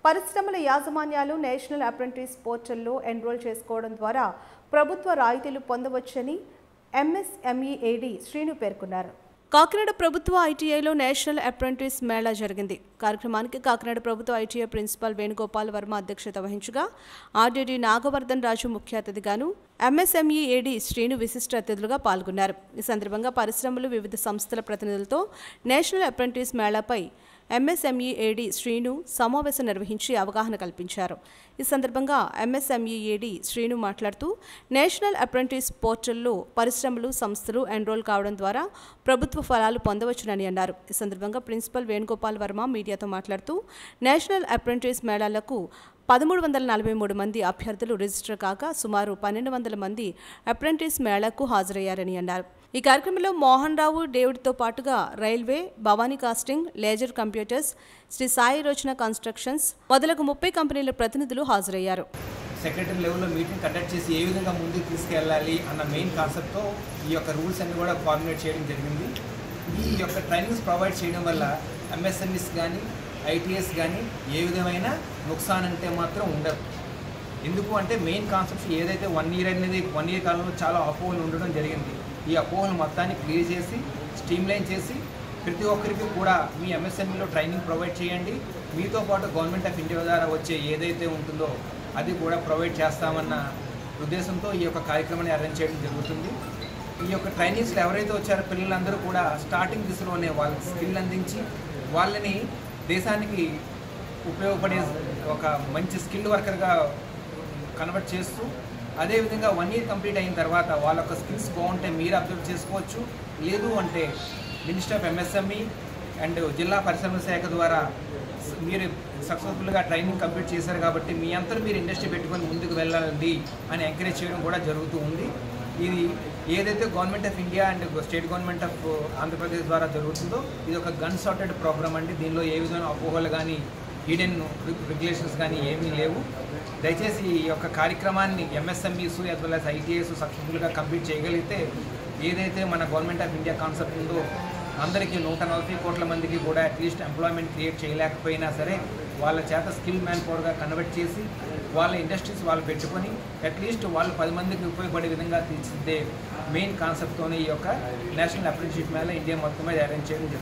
పరిశ్రమల యాజమాన్యాలు national apprentice పోర్టల్లో ఎన్రోల్ చేసుకోవడం ద్వారా ప్రభుత్వ రాయితీలు పొందవచ్చని ఎంఎస్ఎంఈఏడి శ్రీను పేర్కొన్నారు కాకినాడ ప్రభుత్వ ఐటీఐలో నేషనల్ అప్రెంటిస్ మేళా జరిగింది కార్యక్రమానికి కాకినాడ ప్రభుత్వ ఐటీఐ ప్రిన్సిపాల్ వేణుగోపాల్ వర్మ అధ్యక్షత వహించగా ఆర్డీడీ నాగవర్ధన్ రాజు ముఖ్య అతిథిగాను ఎంఎస్ఎంఈఏడి శ్రీను విశిష్ట అతిథులుగా పాల్గొన్నారు ఈ సందర్భంగా పరిశ్రమలు వివిధ సంస్థల ప్రతినిధులతో నేషనల్ అప్రెంటిస్ మేళాపై ఎంఎస్ఎంఈఏడి శ్రీను సమావేశం నిర్వహించి అవగాహన కల్పించారు ఈ సందర్భంగా ఎంఎస్ఎంఈఏడి శ్రీను మాట్లాడుతూ నేషనల్ అప్రెంటిస్ పోర్టల్లో పరిశ్రమలు సంస్థలు ఎన్రోల్ కావడం ద్వారా ప్రభుత్వ ఫలాలు పొందవచ్చునని అన్నారు ఈ సందర్భంగా ప్రిన్సిపల్ వేణుగోపాల్ వర్మ మీడియాతో మాట్లాడుతూ నేషనల్ అప్రెంటిస్ మేళాలకు పదమూడు వందల నలభై మూడు మంది అభ్యర్థులు రిజిస్టర్ కాగా సుమారు పన్నెండు వందల మంది అప్రెంటిస్ మేళాకు హాజరయ్యారని అన్నారు ఈ కార్యక్రమంలో మోహన్ రావు డేవిడ్తో పాటుగా railway Bhavani casting laser computers Sri Sai Rochana constructions మొదలగు ముప్పై కంపెనీల ప్రతినిధులు హాజరయ్యారు సెక్రటరీ లెవెల్లో మీటింగ్ కండక్ట్ చేసి ఏ విధంగా ముందుకు తీసుకెళ్ళాలి అన్న మెయిన్ కాన్సెప్ట్తో ఈ యొక్క రూల్స్ అన్ని కూడా ఫార్ములేట్ చేయడం జరిగింది ఈ యొక్క ట్రైనింగ్స్ ప్రొవైడ్ చేయడం వల్ల ఎంఎస్ఎంఈస్ కానీ ఐటీఎస్ కానీ ఏ విధమైన నుక్సాన్ అంటే మాత్రం ఉండదు ఎందుకు అంటే మెయిన్ కాన్సెప్ట్స్ ఏదైతే వన్ ఇయర్ అనేది వన్ ఇయర్ కాలంలో చాలా అపోహలు ఉండడం జరిగింది ఈ అపోహలు మొత్తాన్ని క్లియర్ చేసి స్ట్రీమ్లైన్ చేసి ప్రతి ఒక్కరికి కూడా మీ ఎంఎస్ఎంఈలో ట్రైనింగ్ ప్రొవైడ్ చేయండి మీతో పాటు గవర్నమెంట్ ఆఫ్ ఇండియా ద్వారా వచ్చే ఏదైతే ఉంటుందో అది కూడా ప్రొవైడ్ చేస్తామన్న ఉద్దేశంతో ఈ యొక్క కార్యక్రమాన్ని అరేంజ్ చేయడం జరుగుతుంది ఈ యొక్క ట్రైనింగ్స్లో ఎవరైతే వచ్చారో పిల్లలందరూ కూడా స్టార్టింగ్ దిశలోనే వాళ్ళకి స్కిల్ అందించి వాళ్ళని దేశానికి ఉపయోగపడే ఒక మంచి స్కిల్ వర్కర్గా కన్వర్ట్ చేస్తూ అదేవిధంగా వన్ ఇయర్ కంప్లీట్ అయిన తర్వాత వాళ్ళ యొక్క స్కిల్స్ బాగుంటే మీరు అబ్జర్వ్ చేసుకోవచ్చు లేదు అంటే మినిస్టర్ ఆఫ్ ఎంఎస్ఎంఈ అండ్ జిల్లా పరిశ్రమల శాఖ ద్వారా స- మీరు సక్సెస్ఫుల్గా ట్రైనింగ్ కంప్లీట్ చేశారు కాబట్టి మీ అంతా మీరు ఇండస్ట్రీ పెట్టుకొని ముందుకు వెళ్ళాలి అని ఎంకరేజ్ చేయడం కూడా జరుగుతూ ఉంది ఇది ఏదైతే government of India and state government of Andhra Pradesh ద్వారా జరుగుతుందో ఇది ఒక గన్ సార్టెడ్ ప్రోగ్రామ్ అండి దీనిలో ఏ విధమైన అపోహలు కానీ ఈడెన్ రెగ్యులేషన్స్ కానీ ఏమీ లేవు దయచేసి ఈ యొక్క కార్యక్రమాన్ని MSMEs as well as ITIs సక్సెస్ఫుల్గా కంప్లీట్ చేయగలిగితే ఏదైతే మన గవర్నమెంట్ ఆఫ్ ఇండియా కాన్సెప్ట్ ఉందో అందరికీ నూట నలభై కోట్ల మందికి కూడా అట్లీస్ట్ ఎంప్లాయ్మెంట్ క్రియేట్ చేయలేకపోయినా సరే వాళ్ళ చేత స్కిల్ మ్యాన్ పవర్గా కన్వర్ట్ చేసి వాళ్ళ ఇండస్ట్రీస్ వాళ్ళు పెట్టుకొని అట్లీస్ట్ వాళ్ళు పది మందికి ఉపయోగపడే విధంగా తీర్చిదిద్దే మెయిన్ కాన్సెప్ట్తోనే ఈ యొక్క నేషనల్ అప్రెంటిషిప్ మేళ ఇండియా మొత్తం మీద అరేంజ్ చేయడం జరిగింది.